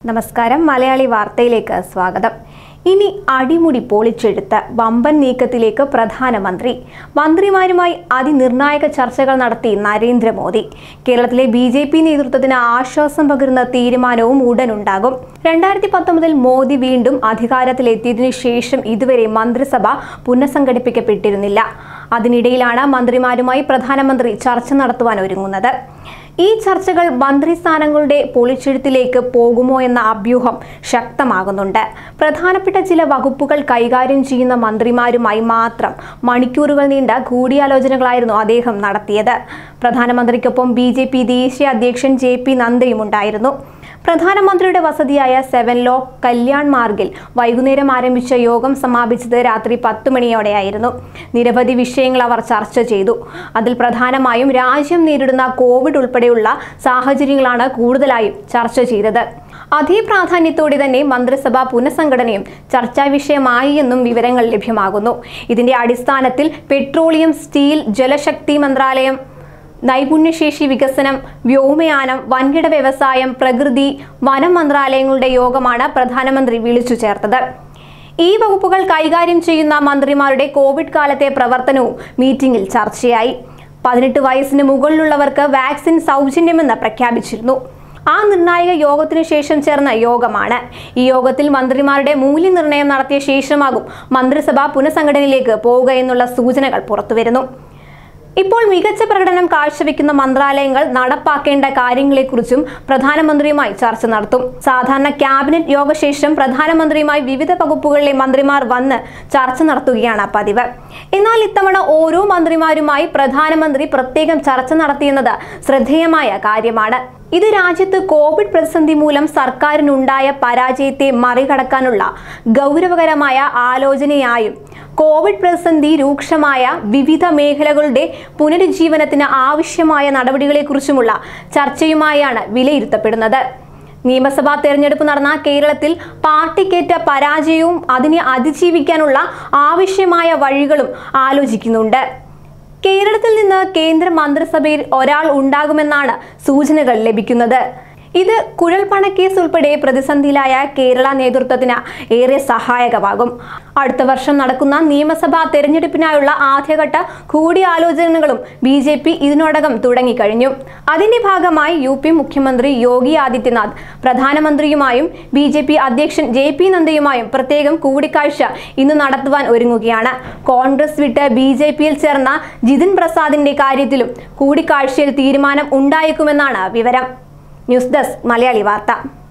നമസ്കാരം മലയാളി വാർത്തയിലേക്ക് സ്വാഗതം ഇനി അടിമുടി പൊളിച്ചെടുത്ത് വമ്പൻ നീക്കത്തിലേക്ക് പ്രധാനമന്ത്രി മന്ത്രിമാരുമായി അതിനിർണായക ചർച്ചകൾ നടത്തി നരേന്ദ്രമോദി കേരളത്തിലെ ബി ജെ പി നേതൃത്വത്തിന് ആശ്വാസം പകരുന്ന തീരുമാനവും ഉടനുണ്ടാകും രണ്ടായിരത്തി പത്തൊമ്പതിൽ മോദി വീണ്ടും അധികാരത്തിലെത്തിയതിനു ശേഷം ഇതുവരെ മന്ത്രിസഭ പുനഃസംഘടിപ്പിക്കപ്പെട്ടിരുന്നില്ല അതിനിടയിലാണ് മന്ത്രിമാരുമായി പ്രധാനമന്ത്രി ചർച്ച നടത്തുവാൻ ഒരുങ്ങുന്നത് ഈ ചർച്ചകൾ മന്ത്രിസ്ഥാനങ്ങളുടെ പൊളിച്ചെഴുത്തിലേക്ക് പോകുമോ എന്ന അഭ്യൂഹം ശക്തമാകുന്നുണ്ട് പ്രധാനപ്പെട്ട ചില വകുപ്പുകൾ കൈകാര്യം ചെയ്യുന്ന മന്ത്രിമാരുമായി മാത്രം മണിക്കൂറുകൾ നീണ്ട കൂടിയാലോചനകളായിരുന്നു അദ്ദേഹം നടത്തിയത് പ്രധാനമന്ത്രിക്കൊപ്പം ബി ദേശീയ അധ്യക്ഷൻ ജെ പി നദ്ദയും ഉണ്ടായിരുന്നു പ്രധാനമന്ത്രിയുടെ വസതിയായ സെവൻ ലോ കല്യാൺ മാർഗിൽ വൈകുന്നേരം ആരംഭിച്ച യോഗം സമാപിച്ചത് രാത്രി പത്ത് മണിയോടെയായിരുന്നു നിരവധി വിഷയങ്ങൾ അവർ ചർച്ച ചെയ്തു അതിൽ പ്രധാനമായും രാജ്യം നേരിടുന്ന കോവിഡ് ഉൾപ്പെടെയുള്ള സാഹചര്യങ്ങളാണ് കൂടുതലായും ചർച്ച ചെയ്തത് അതേ പ്രാധാന്യത്തോടെ തന്നെ മന്ത്രിസഭാ പുനഃസംഘടനയും ചർച്ചാ വിഷയമായി എന്നും വിവരങ്ങൾ ലഭ്യമാകുന്നു ഇതിന്റെ അടിസ്ഥാനത്തിൽ പെട്രോളിയം സ്റ്റീൽ ജലശക്തി മന്ത്രാലയം നൈപുണ്യശേഷി വികസനം വ്യോമയാനം വൻകിട വ്യവസായം പ്രകൃതി വനം മന്ത്രാലയങ്ങളുടെ യോഗമാണ് പ്രധാനമന്ത്രി വിളിച്ചു ചേർത്തത് ഈ വകുപ്പുകൾ കൈകാര്യം ചെയ്യുന്ന മന്ത്രിമാരുടെ കോവിഡ് കാലത്തെ പ്രവർത്തനവും മീറ്റിംഗിൽ ചർച്ചയായി പതിനെട്ട് വയസ്സിന് മുകളിലുള്ളവർക്ക് വാക്സിൻ സൗജന്യമെന്ന് പ്രഖ്യാപിച്ചിരുന്നു ആ നിർണായക യോഗത്തിനു ശേഷം ചേർന്ന യോഗമാണ് ഈ യോഗത്തിൽ മന്ത്രിമാരുടെ മൂല്യനിർണ്ണയം നടത്തിയ ശേഷമാകും മന്ത്രിസഭ പുനഃസംഘടനയിലേക്ക് പോവുക എന്നുള്ള സൂചനകൾ പുറത്തുവരുന്നു ഇപ്പോൾ മികച്ച പ്രകടനം കാഴ്ചവെക്കുന്ന മന്ത്രാലയങ്ങൾ നടപ്പാക്കേണ്ട കാര്യങ്ങളെക്കുറിച്ചും പ്രധാനമന്ത്രിയുമായി ചർച്ച നടത്തും സാധാരണ ക്യാബിനറ്റ് യോഗശേഷം പ്രധാനമന്ത്രിയുമായി വിവിധ വകുപ്പുകളിലെ മന്ത്രിമാർ വന്ന് ചർച്ച നടത്തുകയാണ് പതിവ് എന്നാൽ ഇത്തവണ ഓരോ മന്ത്രിമാരുമായി പ്രധാനമന്ത്രി പ്രത്യേകം ചർച്ച നടത്തിയെന്നത് ശ്രദ്ധേയമായ കാര്യമാണ് ഇത് രാജ്യത്ത് കോവിഡ് പ്രതിസന്ധി മൂലം സർക്കാരിനുണ്ടായ പരാജയത്തെ മറികടക്കാനുള്ള ഗൗരവകരമായ ആലോചനയായും കോവിഡ് പ്രതിസന്ധി രൂക്ഷമായ വിവിധ മേഖലകളുടെ പുനരുജ്ജീവനത്തിന് ആവശ്യമായ നടപടികളെക്കുറിച്ചുമുള്ള ചർച്ചയുമായാണ് വിലയിരുത്തപ്പെടുന്നത് നിയമസഭാ തെരഞ്ഞെടുപ്പ് നടന്ന കേരളത്തിൽ പാർട്ടിക്കേറ്റ പരാജയവും അതിനെ അതിജീവിക്കാനുള്ള ആവശ്യമായ വഴികളും ആലോചിക്കുന്നുണ്ട് കേരളത്തിൽ നിന്ന് കേന്ദ്ര മന്ത്രിസഭയിൽ ഒരാൾ ഉണ്ടാകുമെന്നാണ് സൂചനകൾ ലഭിക്കുന്നത് ഇത് കുഴൽപ്പണക്കേസ് ഉൾപ്പെടെ പ്രതിസന്ധിയിലായ കേരള നേതൃത്വത്തിന് ഏറെ സഹായകമാകും അടുത്ത വർഷം നടക്കുന്ന നിയമസഭാ തെരഞ്ഞെടുപ്പിനായുള്ള ആദ്യഘട്ട കൂടിയാലോചനകളും ബി ജെ പി ഇതിനോടകം തുടങ്ങിക്കഴിഞ്ഞു അതിന്റെ ഭാഗമായി യു പി മുഖ്യമന്ത്രി യോഗി ആദിത്യനാഥ് പ്രധാനമന്ത്രിയുമായും ബി ജെ പി അധ്യക്ഷൻ ജെ പി നദ്ദയുമായും പ്രത്യേകം കൂടിക്കാഴ്ച ഇന്ന് നടത്തുവാൻ ഒരുങ്ങുകയാണ് കോൺഗ്രസ് വിട്ട് ബി ജെ പിയിൽ ചേർന്ന ജിതിൻ പ്രസാദിന്റെ കാര്യത്തിലും കൂടിക്കാഴ്ചയിൽ തീരുമാനം ഉണ്ടായേക്കുമെന്നാണ് വിവരം ന്യൂസ് ഡെസ്ക് മലയാളി വാർത്ത